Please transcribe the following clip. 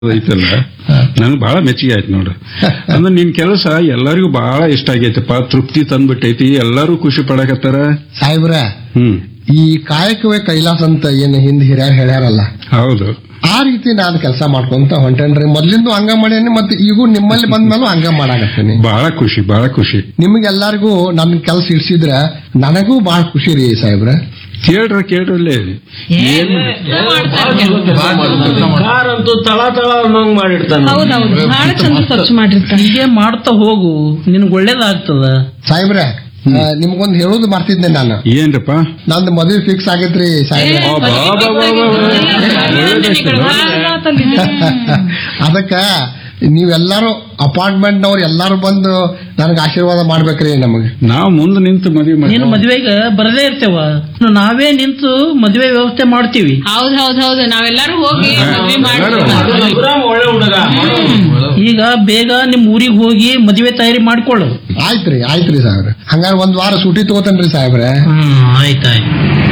ಐತಲ್ಲ ನನಗೆ ಬಹಳ ಮೆಚ್ಚುಗೆ ಆಯ್ತು ನೋಡು ಅಂದ್ರೆ ನಿನ್ ಕೆಲಸ ಎಲ್ಲರಿಗೂ ಬಹಳ ಇಷ್ಟ ಆಗೈತಪ್ಪ ತೃಪ್ತಿ ತಂದ್ಬಿಟ್ಟೈತಿ ಎಲ್ಲರೂ ಖುಷಿ ಪಡಕತ್ತಾರ ಸಾಹೇಬ್ರ ಹ್ಮ್ ಈ ಕಾಯಕವೇ ಕೈಲಾಸ ಅಂತ ಏನ್ ಹಿಂದ್ ಹಿರಿಯರ್ ಹೇಳ್ಯಾರಲ್ಲ ಹೌದು ಆ ರೀತಿ ನಾನು ಕೆಲಸ ಮಾಡ್ಕೊಂತ ಹೊಂಟೇನ್ರಿ ಮೊದ್ಲಿಂದ ಹಂಗ ಮಾಡೇನಿ ಮತ್ತೆ ಈಗೂ ನಿಮ್ಮಲ್ಲಿ ಬಂದ್ಮೇಲೂ ಹಂಗ ಮಾಡಾಕತ್ತೀನಿ ಬಹಳ ಖುಷಿ ಬಹಳ ಖುಷಿ ನಿಮ್ಗೆಲ್ಲರಿಗೂ ನನ್ನ ಕೆಲಸ ಇಡ್ಸಿದ್ರ ನನಗೂ ಬಹಳ ಖುಷಿ ರೀ ಸಾಹೇಬ್ರ ಕೇಳ್ರ ಕೇಳ್ರಲ್ಲಿ ಏನ್ ಕಾರಂತೂ ತಳ ತಳ ಅನ್ನೋಂಗ್ ಮಾಡಿರ್ತಾನೆ ಹೌದೌದು ಬಹಳ ಚಂದ ಸ್ವಚ್ಛ ಮಾಡಿರ್ತಾರೆ ಹೀಗೆ ಮಾಡ್ತಾ ಹೋಗು ನಿನ್ಗೆ ಒಳ್ಳೇದಾಗ್ತದ ಸಾಹೇಬ್ರ ಆ, ನಿಮ್ಗೊಂದ್ ಹೇಳೋದು ಮಾಡ್ತಿದ್ದೆ ನಾನು ಏನ್ರಪ್ಪ ನಂದು ಮದ್ವೆ ಫಿಕ್ಸ್ ಆಗೈತ್ರಿ ಸಾಹೇಬ್ರ ಆ, ಬಾ, ಬಾ, ಬಾ, ಬಾ, ಬಾ. ಅದಕ್ಕ ನೀವೆಲ್ಲರೂ ಅಪಾರ್ಟ್ಮೆಂಟ್ ನವ್ರು ಎಲ್ಲಾರು ಬಂದು ನನಗೆ ಆಶೀರ್ವಾದ ಮಾಡ್ಬೇಕ್ರಿ ನಮಗೆ ನಾವು ಮುಂದೆ ನಿಂತು ಮದುವೆ ನೀನು ಮಾಡಿ ಮದ್ವೆಗೆ ಬರದೇ ಇರ್ತೇವ ನಾವೇ ನಿಂತು ಮದ್ವೆ ವ್ಯವಸ್ಥೆ ಮಾಡ್ತೀವಿ ಹೌದ್ ಹೌದ್ ಹೌದು ನಾವೆಲ್ಲರೂ ಹೋಗಿ ಮದ್ವೆ ಎಲ್ಲರೂ. ಮಾಡ್ತೀವಿ ಇಬ್ರಾಹಿಂ ಒಳ್ಳೆ ಹುಡುಗ ಈಗ ಬೇಗ ನಿಮ್ ಊರಿಗೆ ಹೋಗಿ ಮದ್ವೆ ತಯಾರಿ ಮಾಡ್ಕೊಳ್ಳು ಆಯ್ತ್ರಿ ಆಯ್ತ್ರಿ ಸಾಹೇಬ್ರ ಹಂಗಾರೆ ಒಂದ್ ವಾರ ಸೂಟಿ ತಗೋತೇನ್ರಿ ಸಾಹೇಬ್ರೆ ಹ್ಮ್ ಆಯ್ತಾಯ್ತು